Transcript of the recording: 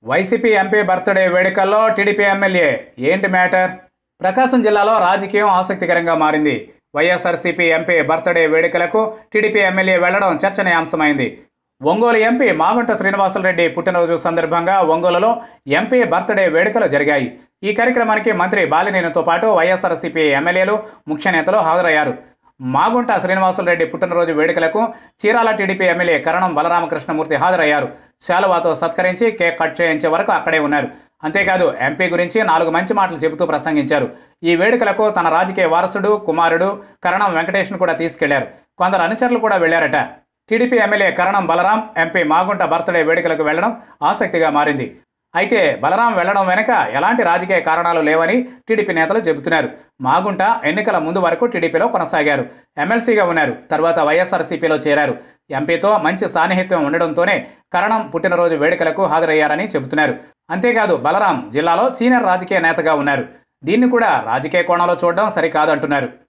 YCP MP birthday వేడుకల్లో TDP MLA ఏంటి matter Prakasam జిల్లాలో రాజకీయం ఆసక్తికరంగా మారింది వైఎస్ఆర్సీపీ ఎంపీ బర్త్డే వేడుకలకు టీడీపీ ఎమ్మెల్యే వెళ్లడం చర్చనీయాంశమైంది ఒంగోలు ఎంపీ మాగుంట శ్రీనివాసరెడ్డి పుట్టినరోజు సందర్భంగా ఒంగోలులో ఎంపీ బర్త్డే వేడుకలు జరిగాయి ఈ కార్యక్రమానికి మంత్రి బాలినేనితో పాటు వైఎస్ఆర్సీపీ ఎమ్మెల్యేలు ముఖ్య నేతలు హాజరయ్యారు మాగుంట శ్రీనివాసరెడ్డి పుట్టినరోజు వేడుకలకు చీరాల టీడీపీ ఎమ్మెల్యే కరణం బలరామకృష్ణమూర్తి హాజరయ్యారు శాలువాతో సత్కరించి కేక్ కట్ చేయించే వరకు అక్కడే ఉన్నారు అంతేకాదు ఎంపీ గురించి నాలుగు మంచి మాటలు చెబుతూ ప్రసంగించారు ఈ వేడుకలకు తన రాజకీయ వారసుడు కుమారుడు కరణం వెంకటేష్ను కూడా తీసుకెళ్లారు కొందరు అనుచరులు కూడా వెళ్లారట TDP MLA Karanam Balaram MP Magunta birthday వేడుకలకు వెళ్లడం ఆసక్తిగా మారింది అయితే బలరాం వెళ్లడం వెనుక ఎలాంటి రాజకీయ కారణాలు లేవని టీడీపీ నేతలు చెబుతున్నారు మాగుంట ఎన్నికల ముందు వరకు టీడీపీలో కొనసాగారు ఎమ్మెల్సీగా ఉన్నారు తర్వాత వైఎస్ఆర్సీపీలో చేరారు ఎంపీతో మంచి సాన్నిహిత్యం ఉండడంతోనే కరణం పుట్టినరోజు వేడుకలకు హాజరయ్యారని చెబుతున్నారు అంతేకాదు బలరాం జిల్లాలో సీనియర్ రాజకీయ నేతగా ఉన్నారు దీన్ని కూడా రాజకీయ కోణంలో చూడడం సరికాదంటున్నారు